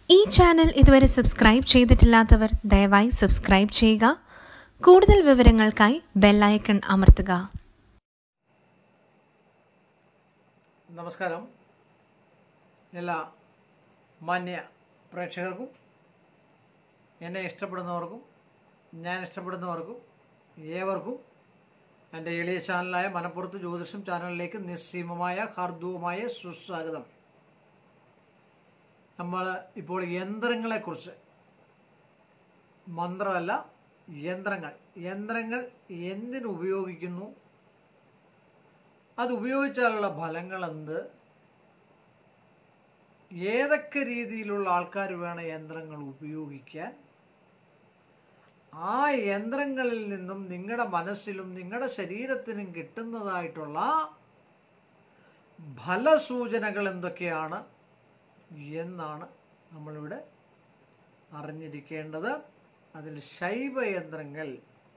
ഈ ചാനൽ ഇതുവരെ സബ്സ്ക്രൈബ് ചെയ്തിട്ടില്ലാത്തവർ ദയവായി സബ്സ്ക്രൈബ് ചെയ്യുക കൂടുതൽ വിവരങ്ങൾക്കായി ബെല്ലൈക്കൺ അമർത്തുക നമസ്കാരം എല്ലാ മാന്യ പ്രേക്ഷകർക്കും എന്നെ ഇഷ്ടപ്പെടുന്നവർക്കും ഞാൻ ഇഷ്ടപ്പെടുന്നവർക്കും ഏവർക്കും എൻ്റെ എളിയ ചാനലായ മനപ്പുറത്ത് ജ്യോതിഷം ചാനലിലേക്ക് നിസ്സീമമായ ഹാർദവുമായ സുസ്വാഗതം നമ്മൾ ഇപ്പോൾ യന്ത്രങ്ങളെക്കുറിച്ച് മന്ത്രമല്ല യന്ത്രങ്ങൾ യന്ത്രങ്ങൾ എന്തിനു ഉപയോഗിക്കുന്നു അത് ഉപയോഗിച്ചാലുള്ള ഫലങ്ങൾ എന്ത് ഏതൊക്കെ രീതിയിലുള്ള ആൾക്കാർ വേണം യന്ത്രങ്ങൾ ഉപയോഗിക്കാൻ ആ യന്ത്രങ്ങളിൽ നിന്നും നിങ്ങളുടെ മനസ്സിലും നിങ്ങളുടെ ശരീരത്തിനും കിട്ടുന്നതായിട്ടുള്ള ഫലസൂചനകൾ എന്തൊക്കെയാണ് എന്നാണ് നമ്മളിവിടെ അറിഞ്ഞിരിക്കേണ്ടത് അതിൽ ശൈവയന്ത്രങ്ങൾ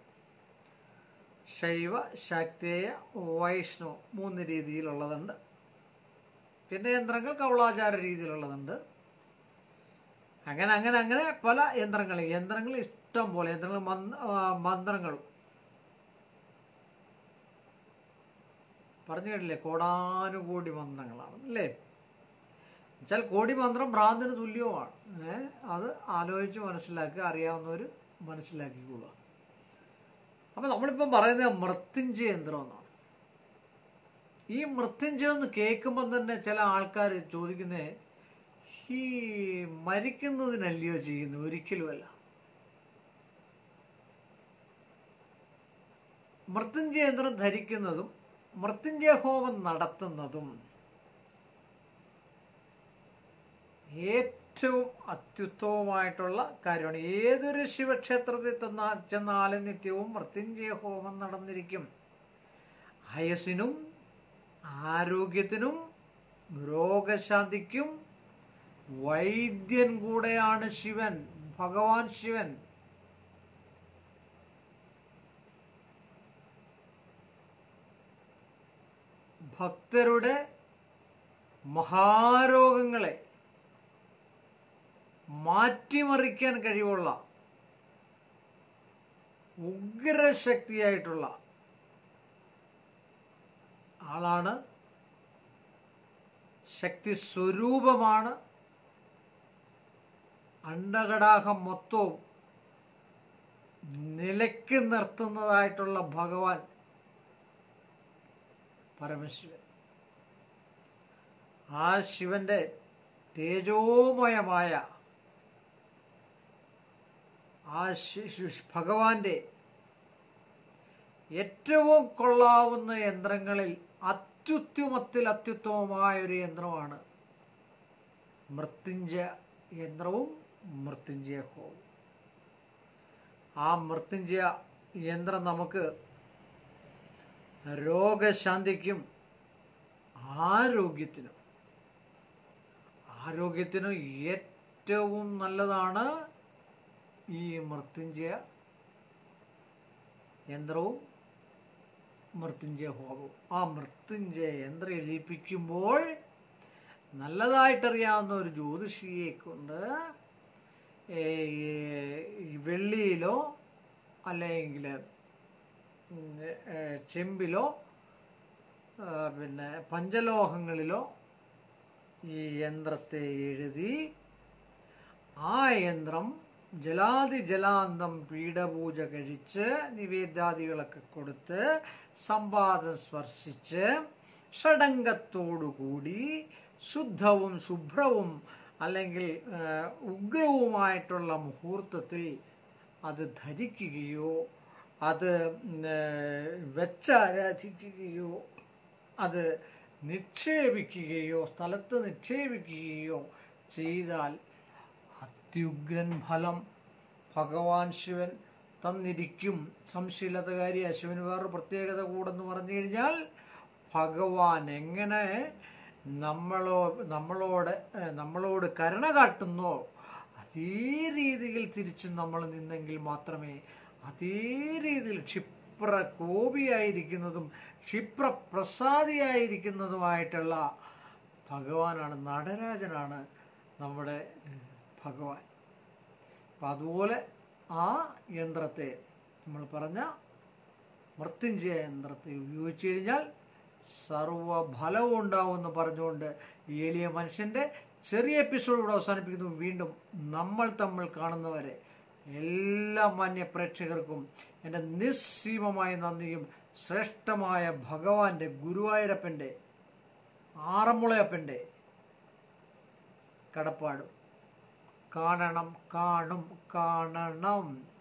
ശൈവ ശാക്തേയ വൈഷ്ണവ മൂന്ന് രീതിയിലുള്ളതുണ്ട് പിന്നെ യന്ത്രങ്ങൾ കൗളാചാര രീതിയിലുള്ളതുണ്ട് അങ്ങനെ അങ്ങനെ അങ്ങനെ പല യന്ത്രങ്ങൾ യന്ത്രങ്ങൾ ഇഷ്ടം പോലെ യന്ത്രങ്ങൾ മന്ത്രങ്ങൾ പറഞ്ഞു കേട്ടില്ലേ കോടാനുകോടി മന്ത്രങ്ങളാണ് അല്ലേ എന്നുവെച്ചാൽ കോടി മന്ത്രം ഭ്രാന്തിന് തുല്യവുമാണ് ഏഹ് അത് ആലോചിച്ച് മനസ്സിലാക്കുക അറിയാവുന്നവർ മനസ്സിലാക്കിക്കൊള്ളുക അപ്പൊ നമ്മളിപ്പം പറയുന്നത് മൃത്യുഞ്ജയ യന്ത്രം എന്നാണ് ഈ മൃത്യുഞ്ജയം എന്ന് കേൾക്കുമ്പോൾ തന്നെ ചില ആൾക്കാർ ചോദിക്കുന്നേ ഈ മരിക്കുന്നതിനല്ലയോ ചെയ്യുന്നു ഒരിക്കലുമല്ല മൃത്യുഞ്ജയ യന്ത്രം ധരിക്കുന്നതും മൃത്യുഞ്ജയ ഹോമം നടത്തുന്നതും ഏറ്റവും അത്യുത്തമമായിട്ടുള്ള കാര്യമാണ് ഏതൊരു ശിവക്ഷേത്രത്തിൽ തന്ന ചെന്നാലും നിത്യവും മൃത്യുഞ്ജയ ഹോമം നടന്നിരിക്കും ആയസിനും ആരോഗ്യത്തിനും രോഗശാന്തിക്കും വൈദ്യൻ കൂടെയാണ് ശിവൻ ഭഗവാൻ ശിവൻ ഭക്തരുടെ മഹാരോഗങ്ങളെ മാറ്റിമറിക്കാൻ കഴിവുള്ള ഉഗ്രശക്തിയായിട്ടുള്ള ആളാണ് ശക്തി സ്വരൂപമാണ് അണ്ടകടാഹം മൊത്തവും നിലയ്ക്ക് നിർത്തുന്നതായിട്ടുള്ള ഭഗവാൻ പരമശിവൻ ആ ശിവന്റെ തേജോമയമായ ആ ഭഗവാന്റെ ഏറ്റവും കൊള്ളാവുന്ന യന്ത്രങ്ങളിൽ അത്യുത്തമത്തിൽ അത്യുത്തമമായ ഒരു യന്ത്രമാണ് മൃത്യുഞ്ജയ യന്ത്രവും മൃത്യുഞ്ജയ ഹോവും ആ മൃത്യുഞ്ജയ യന്ത്രം നമുക്ക് രോഗശാന്തിക്കും ആരോഗ്യത്തിനും ആരോഗ്യത്തിനും ഏറ്റവും നല്ലതാണ് ഈ മൃത്യുഞ്ജയ യന്ത്രവും മൃത്യുഞ്ജയ ഹോമവും ആ മൃത്യുഞ്ജയ യന്ത്രം എഴുതിപ്പിക്കുമ്പോൾ നല്ലതായിട്ടറിയാവുന്ന ഒരു ജ്യോതിഷിയെ കൊണ്ട് വെള്ളിയിലോ അല്ലെങ്കിൽ ചെമ്പിലോ പിന്നെ പഞ്ചലോഹങ്ങളിലോ ഈ യന്ത്രത്തെ എഴുതി ആ യന്ത്രം ജലാതി ജലാന്തം പീഠപൂജ കഴിച്ച് നിവേദ്യാദികളൊക്കെ കൊടുത്ത് സമ്പാദം സ്പർശിച്ച് ഷഡംഗത്തോടുകൂടി ശുദ്ധവും ശുഭ്രവും അല്ലെങ്കിൽ ഉഗ്രവുമായിട്ടുള്ള മുഹൂർത്തത്തിൽ അത് ധരിക്കുകയോ അത് വെച്ചാരാധിക്കുകയോ അത് നിക്ഷേപിക്കുകയോ സ്ഥലത്ത് നിക്ഷേപിക്കുകയോ ചെയ്താൽ അത്യുഗ്രൻ ഫലം ഭഗവാൻ ശിവൻ തന്നിരിക്കും സംശയമില്ലാത്ത ശിവന് വേറൊരു പ്രത്യേകത കൂടെന്ന് പറഞ്ഞു കഴിഞ്ഞാൽ ഭഗവാൻ എങ്ങനെ നമ്മളോ നമ്മളോട് നമ്മളോട് കരുണ കാട്ടുന്നോ അതേ രീതിയിൽ തിരിച്ച് നമ്മൾ നിന്നെങ്കിൽ മാത്രമേ അതേ രീതിയിൽ ക്ഷിപ്ര കോപിയായിരിക്കുന്നതും ക്ഷിപ്ര പ്രസാദിയായിരിക്കുന്നതുമായിട്ടുള്ള ഭഗവാനാണ് നടരാജനാണ് നമ്മുടെ ഭഗവാൻ അപ്പം അതുപോലെ ആ യന്ത്രത്തെ നമ്മൾ പറഞ്ഞ മൃത്യുഞ്ജയ യന്ത്രത്തെ ഉപയോഗിച്ച് കഴിഞ്ഞാൽ സർവഫലവും ഉണ്ടാവുമെന്ന് പറഞ്ഞുകൊണ്ട് ഈ എളിയ മനുഷ്യൻ്റെ ചെറിയ എപ്പിസോഡ് ഇവിടെ അവസാനിപ്പിക്കുന്നു വീണ്ടും നമ്മൾ തമ്മിൽ കാണുന്നവരെ എല്ലാ മാന്യ പ്രേക്ഷകർക്കും എൻ്റെ നിസ്സീമമായ നന്ദിയും ശ്രേഷ്ഠമായ ഭഗവാന്റെ ഗുരുവായൂരപ്പൻ്റെ ആറന്മുളയപ്പൻ്റെ കടപ്പാടും കാണണം കാണും കാണണം